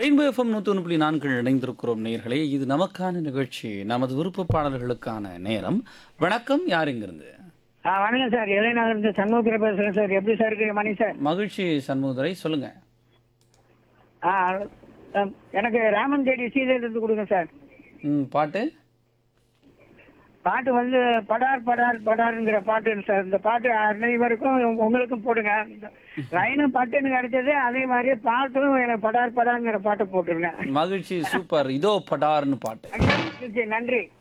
rainbow FM நூற்றி ஒன்று புள்ளி நான்கு இணைந்திருக்கிறோம் நேர்களே இது நமக்கான நிகழ்ச்சி நமது விருப்பப்பாளர்களுக்கான நேரம் வணக்கம் யார் இங்கிருந்து ஆ வணக்கம் சார் இளைஞர் இருந்து சண்முகத்தில் பேசுறேன் சார் எப்படி சார் இருக்கு மணி சார் மகிழ்ச்சி சண்முகதுரை சொல்லுங்க ஆ அம், எனக்கு ராமன் தேடி சீதையில இருந்து கொடுங்க சார் ம், பாட்டு பாட்டு வந்து படார் படார் படாருங்கிற பாட்டு சார் இந்த பாட்டு அனைவருக்கும் உங்களுக்கும் போடுங்க லைனும் பட்டுன்னு கிடைச்சது அதே மாதிரி பாட்டும் எனக்கு படார் படாருங்கிற பாட்டு போட்டுருங்க மகிழ்ச்சி சூப்பர் இதோ படார்னு பாட்டு நன்றி